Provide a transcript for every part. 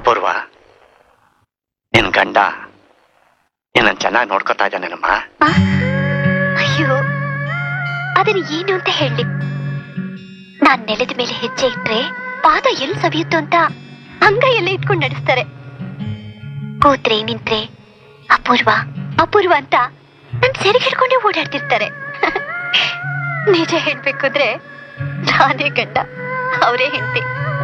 ಅಪೂರ್ವ ನಿನ್ ಗಂಡ ನಿನ್ನ ಚೆನ್ನಾಗಿ ನೋಡ್ಕೊತಾ ಇದ್ದಾನೇನಮ್ಮ ಆ? ಅಯ್ಯೋ ಅದನ್ನ ಏನು ಅಂತ ಹೇಳಿ ನಾನ್ ನೆಲದ ಮೇಲೆ ಹೆಜ್ಜೆ ಇಟ್ರೆ ಪಾದ ಎಲ್ಲಿ ಸವಿಯುತ್ತೋ ಅಂತ ಅಂಗೈಯೆಲ್ಲ ಇಟ್ಕೊಂಡು ನಡೆಸ್ತಾರೆ ಕೂತ್ರೆ ನಿಂತ್ರೆ ಅಪೂರ್ವ ಅಪೂರ್ವ ಅಂತ ನನ್ ಸೆರೆಗೆ ಹಿಡ್ಕೊಂಡೇ ಓಡಾಡ್ತಿರ್ತಾರೆ ನಿಜ ಹೇಳ್ಬೇಕು ಅಂದ್ರೆ ನಾನೇ ಗಂಡ ಅವರೇ ಹೆಂಡತಿ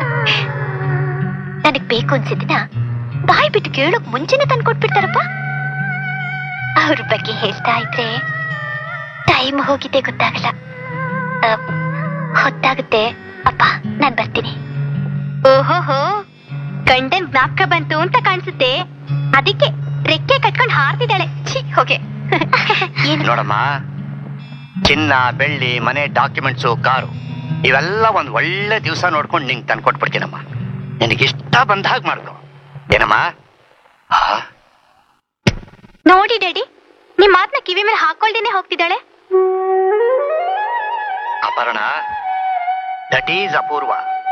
ನನಗ್ ಬೇಕು ಅನ್ಸಿದ್ದನ್ನ ಬಾಯಿ ಬಿಟ್ಟು ಕೇಳೋಕ್ ಮುಂಚೆನೆ ತಂದ್ಕೊಟ್ಬಿಡ್ತಾರಪ್ಪ ಅವ್ರ ಬಗ್ಗೆ ಹೇಳ್ತಾ ಇದ್ರೆ ಟೈಮ್ ಹೋಗಿದೆ ಗೊತ್ತಾಗಲ್ಲ ಆ, ಹೊತ್ತಾಗುತ್ತೆ ಅಪ್ಪ ನಾನ್ ಬರ್ತೀನಿ ಓಹೋಹೋ ಗಂಡನ್ ಜ್ಞಾಪಕ ಬಂತು ಅಂತ ಕಾಣಿಸುತ್ತೆ ಅದಕ್ಕೆ ರೆಕ್ಕೆ ಕಟ್ಕೊಂಡು ಹಾರ್ತಿದ್ದಾಳೆ ಛೀ ಹೋಗೆ ಏನು ನೋಡಮ್ಮ ಚಿನ್ನ ಬೆಳ್ಳಿ ಮನೆ ಡಾಕ್ಯುಮೆಂಟ್ಸು ಕಾರು ಇವೆಲ್ಲ ಒಂದ್ ಒಳ್ಳೆ ದಿವಸ ನೋಡ್ಕೊಂಡು ನಿಂಗೆ ತಂದ್ಕೊಟ್ಬಿಡ್ತೀನಮ್ಮ ನಿನಗಿಷ್ಟ ಬಂದ ಹಾಗೆ ಮಾಡ್ಕೊ ಏನಮ್ಮ ಆ ನೋಡಿ ಡ್ಯಾಡಿ ನಿಮ್ ಮಾತನ್ನ ಕಿವಿ ಮೇಲೆ ಹಾಕೊಳ್ದೇನೆ ಹೋಗ್ತಿದ್ದಾಳೆ Aparna that is Apoorva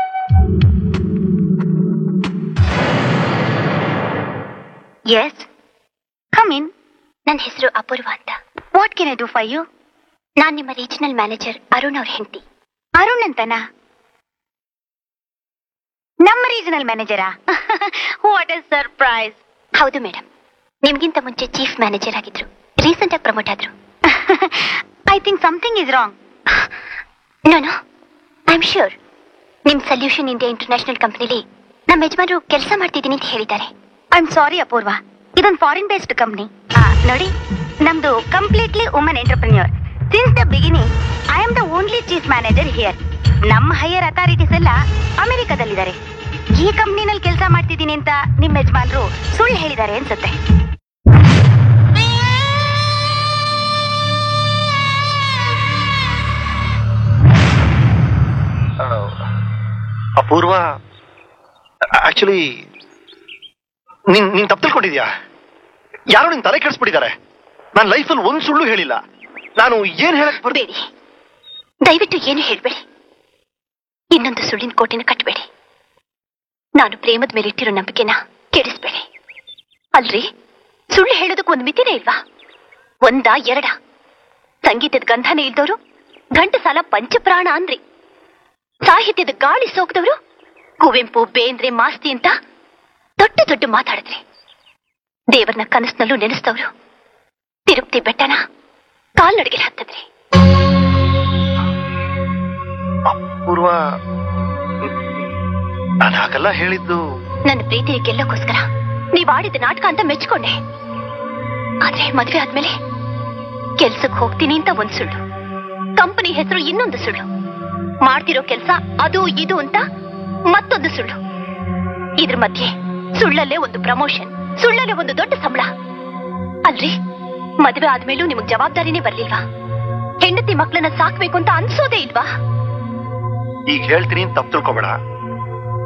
yes come in ನನ್ನ ಹೆಸರು ಅಪೂರ್ವ ಅಂತ what can I do for you ನಾನ್ ನಿಮ್ಮ ರೀಜನಲ್ ಮ್ಯಾನೇಜರ್ ಅರುಣ್ ಅವ್ರ ಹೆಂಡತಿ ಅರುಣ್ ಅಂತನಾ ನಮ್ಮ ರೀಜನಲ್ ಮ್ಯಾನೇಜರಾ ವಾಟ್ ಎ ಸರ್ಪ್ರೈಸ್ ಹೌದು ಮೇಡಮ್ ನಿಮ್ಗಿಂತ ಮುಂಚೆ ಚೀಫ್ ಮ್ಯಾನೇಜರ್ ಆಗಿದ್ರು ರೀಸೆಂಟ್ ಆಗಿ ಪ್ರಮೋಟ್ ಆದ್ರು I think something is wrong no no I am sure ನಿಮ್ ಸಲ್ಯೂಷನ್ ಇಂಡಿಯಾ ಇಂಟರ್ನ್ಯಾಷನಲ್ ಕಂಪನಿಲಿ ನಮ್ಮ ಯಜಮಾನರು ಕೆಲಸ ಮಾಡ್ತಿದ್ದೀನಿ ಅಂತ ಹೇಳಿದ್ದಾರೆ ಐ ಆಮ್ ಸಾರಿ ಅಪೂರ್ವ ಇದೊಂದು ಫಾರಿನ್ ಬೇಸ್ಡ್ ಕಂಪ್ನಿ ನೋಡಿ ನಮ್ದು completely woman entrepreneur since the beginning I am the only chief manager here ನಮ್ಮ ಹೈಯರ್ ಅಥಾರಿಟೀಸ್ ಎಲ್ಲ ಅಮೆರಿಕದಲ್ಲಿದ್ದಾರೆ ಈ ಕಂಪ್ನಿನಲ್ಲಿ ಕೆಲಸ ಮಾಡ್ತಿದ್ದೀನಿ ಅಂತ ನಿಮ್ಮ ಯಜಮಾನರು ಸುಳ್ಳು ಹೇಳಿದ್ದಾರೆ ಅನ್ಸುತ್ತೆ ಅಪೂರ್ವ ಆಕ್ಚುಲಿ ನೀನ್ ನೀನ್ ತಪ್ಪು ತಿಳ್ಕೊಂಡಿದ್ಯಾ ಯಾರೋ ನಿನ್ ತಲೆ ಕೆಡಿಸ್ಬಿಟ್ಟಿದ್ದಾರೆ ನಾನು ಲೈಫಲ್ಲಿ ಒಂದ್ ಸುಳ್ಳು ಹೇಳಿಲ್ಲ ನಾನು ಏನ್ ಹೇಳಕ್ ಬರ್ದೆ ಬೇಡಿ ದಯವಿಟ್ಟು ಏನು ಹೇಳ್ಬೇಡಿ ಇನ್ನೊಂದು ಸುಳ್ಳಿನ ಕೋಟೆನ ಕಟ್ಟಬೇಡಿ ನಾನು ಪ್ರೇಮದ ಮೇಲೆ ಇಟ್ಟಿರೋ ನಂಬಿಕೆನ ಕೆಡಿಸ್ಬೇಡಿ ಅಲ್ರಿ ಸುಳ್ಳು ಹೇಳೋದಕ್ಕೆ ಒಂದು ಮಿತಿನೇ ಇಲ್ವಾ ಒಂದ ಎರಡ ಸಂಗೀತದ ಗಂಧನೇ ಇಲ್ದವರು ಗಂಟ ಸಾಲ ಪಂಚಪ್ರಾಣ ಅಂದ್ರಿ ಸಾಹಿತ್ಯದ ಗಾಳಿ ಸೋಕ್ದವರು ಕುವೆಂಪು ಬೇಂದ್ರೆ ಮಾಸ್ತಿ ಅಂತ ದೊಡ್ಡ ದೊಡ್ಡ ಮಾತಾಡಿದ್ರಿ ದೇವರನ್ನ ಕನಸಿನಲ್ಲೂ ನೆನೆಸ್ತವ್ರು ತಿರುಪತಿ ಬೆಟ್ಟನ ಕಾಲ್ನಡಿಗೆ ಹತ್ತದ್ರಿ ಅಪೂರ್ವ ನಾನು ಹಾಗೆಲ್ಲ ಹೇಳಿದ್ದು ನನ್ನ ಪ್ರೀತಿ ಗೆಲ್ಲಕ್ಕೋಸ್ಕರ ನೀವ್ ಆಡಿದ ನಾಟಕ ಅಂತ ಮೆಚ್ಕೊಂಡೆ ಆದ್ರೆ ಮದ್ವೆ ಆದ್ಮೇಲೆ ಕೆಲ್ಸಕ್ಕೆ ಹೋಗ್ತೀನಿ ಅಂತ ಒಂದ್ ಸುಳ್ಳು ಕಂಪನಿ ಹೆಸರು ಇನ್ನೊಂದು ಸುಳ್ಳು ಮಾಡ್ತಿರೋ ಕೆಲ್ಸ ಅದು ಇದು ಅಂತ ಮತ್ತೊಂದು ಸುಳ್ಳು ಇದ್ರ ಮಧ್ಯೆ ಸುಳ್ಳಲ್ಲೇ ಒಂದು ಪ್ರಮೋಷನ್ ಸುಳ್ಳಲ್ಲೇ ಒಂದು ದೊಡ್ಡ ಸಂಬಳ ಅಲ್ರಿ ಮದ್ವೆ ಆದ್ಮೇಲೂ ನಿಮಗ್ ಜವಾಬ್ದಾರಿನೇ ಬರ್ಲಿಲ್ವಾ ಹೆಂಡತಿ ಮಕ್ಕಳನ್ನ ಸಾಕ್ಬೇಕು ಅಂತ ಅನ್ಸೋದೇ ಇಲ್ವಾ ಈಗ ಹೇಳ್ತೀನಿ ತಪ್ಪು ತಿಳ್ಕೊಬೇಡ